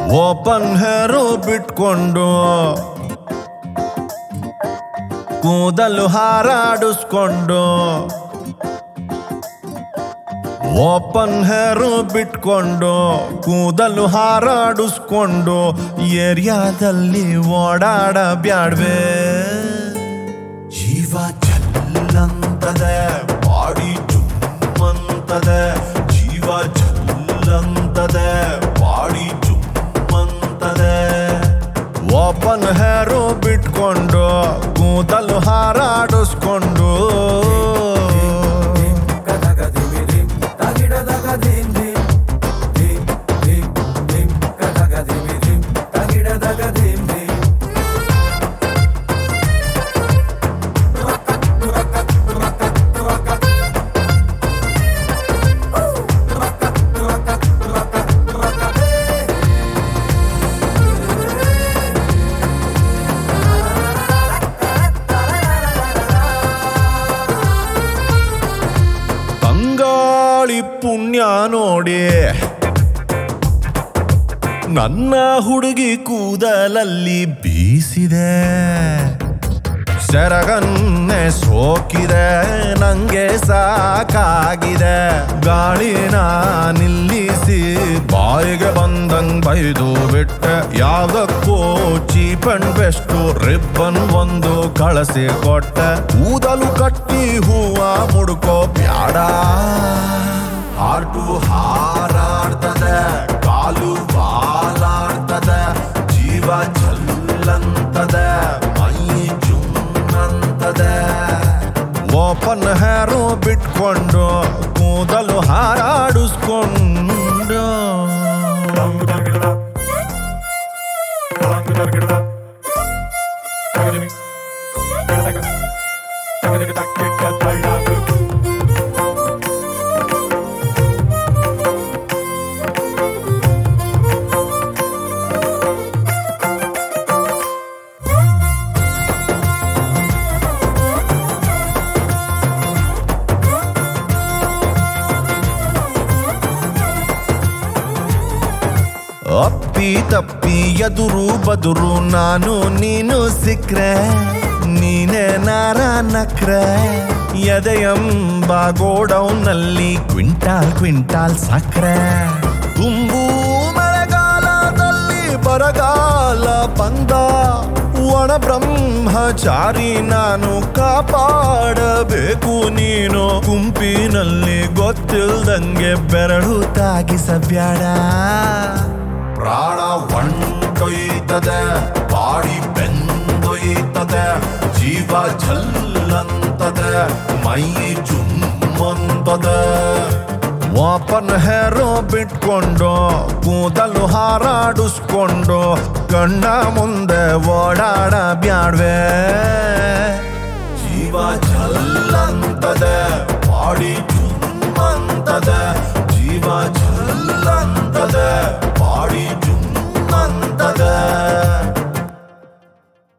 open ಹೇರು ಬಿಟ್ಕೊಂಡು ಕೂದಲು ಹಾರಾಡಿಸ್ಕೊಂಡು open ಹೇರು ಬಿಟ್ಕೊಂಡು ಕೂದಲು ಹಾರಾಡಿಸ್ಕೊಂಡು ಏರಿಯಾದಲ್ಲಿ ಓಡಾಡ ಬ್ಯಾಡ್ವೆ ಜೀವ ಚಲ್ಲಂತದೆ ಬಾಡಿ ಚುಮ್ಮಂತದೆ ಜೀವ ಚಲ್ಲಂತದೆ ಬಾಡಿ ಚುಮ್ಮಂತದೆ ಓಪನ್ ಹೇರು ಬಿಟ್ಕೊಂಡು ಕೂದಲು ಹಾರಾಡಿಸ್ಕೊಂಡು ತಂಗಾಳಿ ಪುಣ್ಯ ನೋಡಿ ನನ್ನ ಹುಡುಗಿ ಕೂದಲಲ್ಲಿ ಬೀಸಿದೆ ಸೆರಗನ್ನೆ ಸೋಕಿದೆ ನಂಗೆ ಸಾಕಾಗಿದೆ ಗಾಳಿನ ನಿಲ್ಲಿಸಿ ಬಾಯಿಗೆ ಬಂದಂಗ್ ಬೈದು ಬಿಟ್ಟೆ ಯಾವ್ದಕ್ಕೂ ಚೀಪ್ ಅಂಡ್ ಬೆಸ್ಟ್ ರಿಬ್ಬನ್ ಒಂದು ಕಳಸಿ ಕೊಟ್ಟೆ ಕೂದಲು ಕಟ್ಟಿ ಹೂವ ಮುಡ್ಕೋ ಬ್ಯಾಡ ಹಾರ್ಟು ಹಾರಾಡ್ತದೆ ಕಾಲು ಬಾಲಾಡ್ತದೆ ಜೀವ ಚಲ್ಲಂತದೆ ಮೈ ಜುಮ್ಮಂತದೆ ಓಪನ್ ಹೇರು ಬಿಟ್ಕೊಂಡು ಕೂದಲು ಹಾರಾಡಿಸ್ಕೊಂಡು ಅಪ್ಪಿ ತಪ್ಪಿ ಎದುರು ಬದುರು ನಾನು ನೀನು ಸಿಕ್ರೆ ನೀನೇ ನಾರ ನಕ್ರೆ ಎದೆಯಂಬ ಗೋಡೌನ್ನಲ್ಲಿ ಕ್ವಿಂಟಾಲ್ ಕ್ವಿಂಟಾಲ್ ಸಕ್ರೆ ತುಂಬು ಮಳೆಗಾಲದಲ್ಲಿ ಬರಗಾಲ ಬಂದ ಒಣ ಬ್ರಹ್ಮಚಾರಿ ನಾನು ಕಾಪಾಡಬೇಕು ನೀನು ಗುಂಪಿನಲ್ಲಿ ಗೊತ್ತಿಲ್ದಂಗೆ ಬೆರಳು ತಾಗಿಸಬ್ಯಾಡ ಪ್ರಾಣ ಹೊಂಟೊಯ್ತದೆ ಬಾಡಿ ಬೆಂದೊಯ್ತದೆ ಜೀವ ಝಲ್ಲಂತದೆ ಮೈ ಜುಮ್ಮಂತದೆ ಓಪನ್ ಹೇರೋ ಬಿಟ್ಕೊಂಡು ಕೂದಲು ಹಾರಾಡಿಸ್ಕೊಂಡು ಕಣ್ಣ ಮುಂದೆ ಓಡಾಡ ಬ್ಯಾಡ್ವೆ